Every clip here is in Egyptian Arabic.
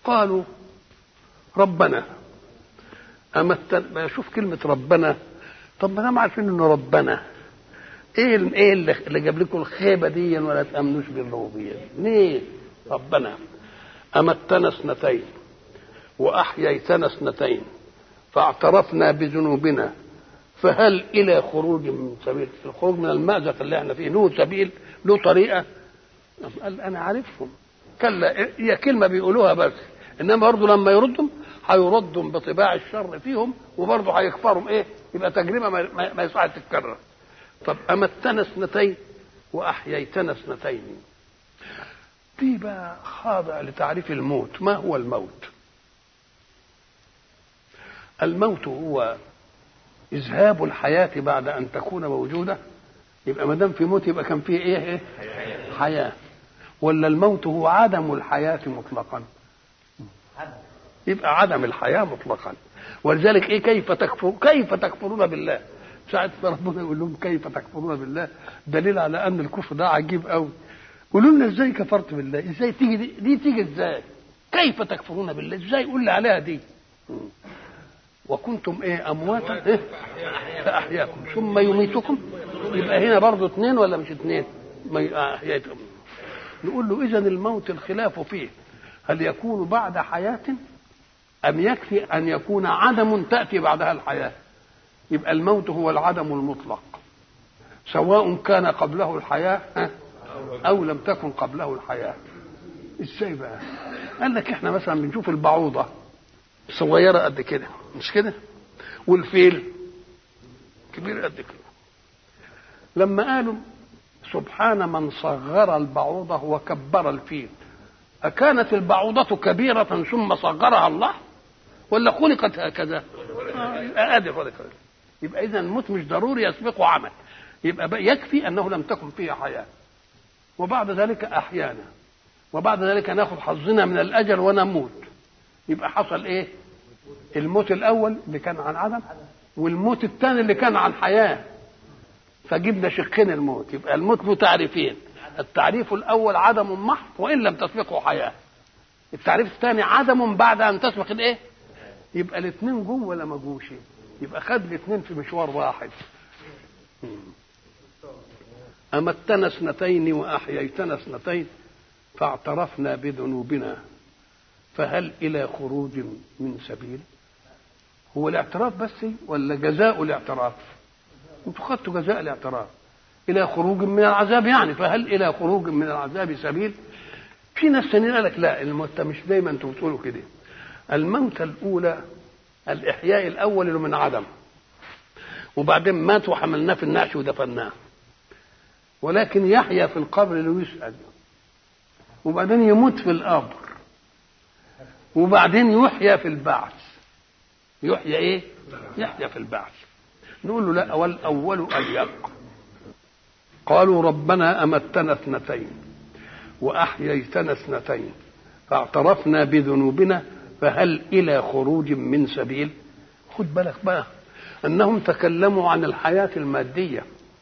قالوا ربنا أمتنا شوف كلمة ربنا طب ما دام عارفين انه ربنا ايه ايه اللي, اللي جاب لكم الخيبه دي ولا تامنوش بالربوبيه ليه ربنا امتنا اثنتين واحييتنا اثنتين فاعترفنا بذنوبنا فهل الى خروج من سبيل الخروج من المازق اللي احنا فيه له سبيل له طريقه قال انا عارفهم كلا هي كلمه بيقولوها بس انما برضه لما يردهم هيردهم بطباع الشر فيهم وبرضه هيكفرهم ايه يبقى تجربه ما, ما, ما يصح تتكرر طب امتنا اثنتين واحييتنا اثنتين دي بقى خاضع لتعريف الموت ما هو الموت الموت هو اذهاب الحياه بعد ان تكون موجوده يبقى ما دام في موت يبقى كان فيه ايه ايه حياه ولا الموت هو عدم الحياه مطلقا يبقى عدم الحياه مطلقا ولذلك ايه كيف تكفر كيف تكفرون بالله ساعة ربنا يقول لهم كيف تكفرون بالله دليل على ان الكفر ده عجيب قوي قولوا لنا ازاي كفرت بالله ازاي تيجي دي, دي تيجي ازاي كيف تكفرون بالله ازاي قول لي عليها دي وكنتم ايه امواتا إيه؟ فاحياكم ثم يميتكم يبقى هنا برضه اثنين ولا مش اثنين احياكم نقول له اذا الموت الخلاف فيه هل يكون بعد حياه ام يكفي ان يكون عدم تاتي بعدها الحياه يبقى الموت هو العدم المطلق سواء كان قبله الحياه او لم تكن قبله الحياه ازاي بقى قال لك احنا مثلا بنشوف البعوضه صغيره قد كده مش كده والفيل كبير قد كده لما قالوا سبحان من صغر البعوضه وكبر الفيل أكانت البعوضة كبيرة ثم صغرها الله ولا خلقت هكذا؟ آه آدم خلقت يبقى إذا الموت مش ضروري يسبقه عمل يبقى يكفي أنه لم تكن فيه حياة وبعد ذلك أحيانا وبعد ذلك ناخذ حظنا من الأجل ونموت يبقى حصل إيه؟ الموت الأول اللي كان عن عدم والموت الثاني اللي كان عن حياة فجبنا شقين الموت يبقى الموت له تعريفين التعريف الاول عدم محض وان لم تسبقه حياه التعريف الثاني عدم بعد ان تسبق الايه يبقى الاثنين جم ولا ما جوش يبقى خد الاثنين في مشوار واحد امتنا اثنتين واحييتنا اثنتين فاعترفنا بذنوبنا فهل الى خروج من سبيل هو الاعتراف بس ولا جزاء الاعتراف انتوا خدتوا جزاء الاعتراف الى خروج من العذاب يعني فهل الى خروج من العذاب سبيل في ناس تانيين قال لك لا الموت مش دايما انتوا بتقولوا كده الموتة الاولى الاحياء الاول اللي من عدم وبعدين مات وحملناه في النعش ودفناه ولكن يحيا في القبر ويسأل وبعدين يموت في القبر وبعدين يحيا في البعث يحيا ايه يحيا في البعث نقول له لا والاول اليق قالوا ربنا امتنا اثنتين واحييتنا اثنتين فاعترفنا بذنوبنا فهل الى خروج من سبيل خد بالك بقى انهم تكلموا عن الحياه الماديه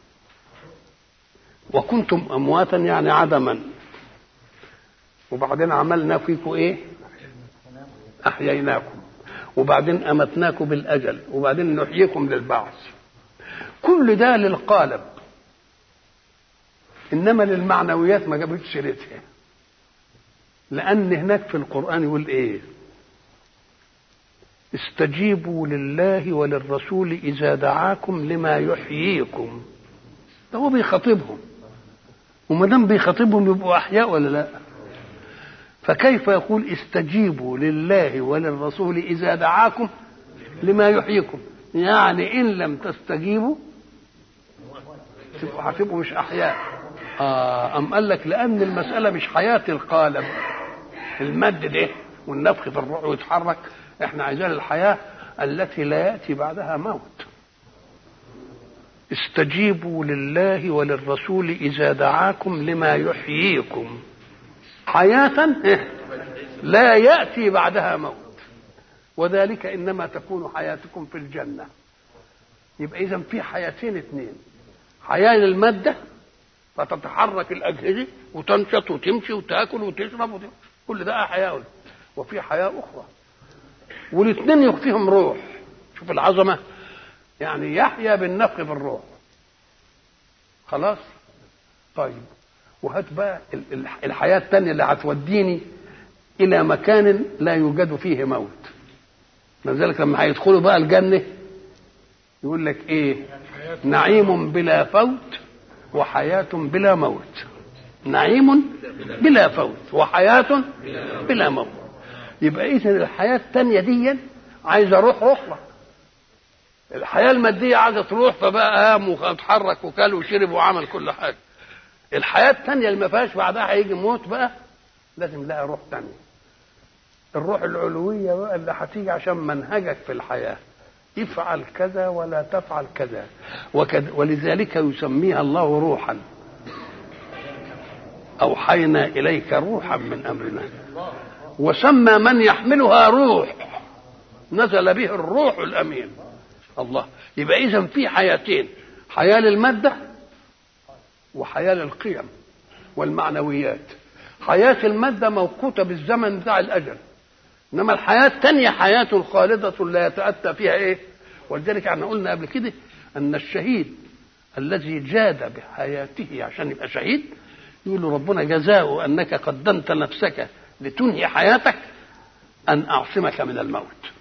وكنتم امواتا يعني عدما وبعدين عملنا فيكم ايه احييناكم وبعدين امتناكم بالاجل وبعدين نحييكم للبعث كل ده للقالب انما للمعنويات ما جابتش سيرتها لان هناك في القران يقول ايه استجيبوا لله وللرسول اذا دعاكم لما يحييكم ده هو بيخاطبهم وما دام بيخاطبهم يبقوا احياء ولا لا فكيف يقول استجيبوا لله وللرسول اذا دعاكم لما يحييكم يعني ان لم تستجيبوا تبقوا هتبقوا مش احياء آه أم قال لك لأن المسألة مش حياة القالب المد ده والنفخ في الروح ويتحرك احنا عايزين الحياة التي لا يأتي بعدها موت استجيبوا لله وللرسول إذا دعاكم لما يحييكم حياة لا يأتي بعدها موت وذلك إنما تكون حياتكم في الجنة يبقى إذا في حياتين اثنين حياة للمادة فتتحرك الأجهزة وتنشط وتمشي وتاكل وتشرب وتمشي. كل ده أحياء وفي حياه اخرى والاثنين فيهم روح شوف العظمه يعني يحيا بالنفخ في الروح خلاص طيب وهات بقى الحياه الثانيه اللي هتوديني الى مكان لا يوجد فيه موت لذلك لما هيدخلوا بقى الجنه يقول لك ايه نعيم بلا فوت وحياه بلا موت نعيم بلا فوت وحياه بلا موت يبقى اذا الحياه الثانيه دي عايزه روح اخرى الحياه الماديه عايزه تروح فبقى قام واتحرك وكل وشرب وعمل كل حاجه الحياه الثانيه اللي ما فيهاش بعدها هيجي موت بقى لازم لها روح ثانيه الروح العلويه بقى اللي هتيجي عشان منهجك في الحياه افعل كذا ولا تفعل كذا وكذا ولذلك يسميها الله روحا اوحينا اليك روحا من امرنا وسمى من يحملها روح نزل به الروح الامين الله يبقى اذا في حياتين حياه للماده وحياه للقيم والمعنويات حياه الماده موقوته بالزمن بتاع الاجل انما الحياه الثانيه حياه خالده لا يتاتى فيها ايه ولذلك احنا قلنا قبل كده ان الشهيد الذي جاد بحياته عشان يبقى شهيد يقول له ربنا جزاؤه انك قدمت نفسك لتنهي حياتك ان اعصمك من الموت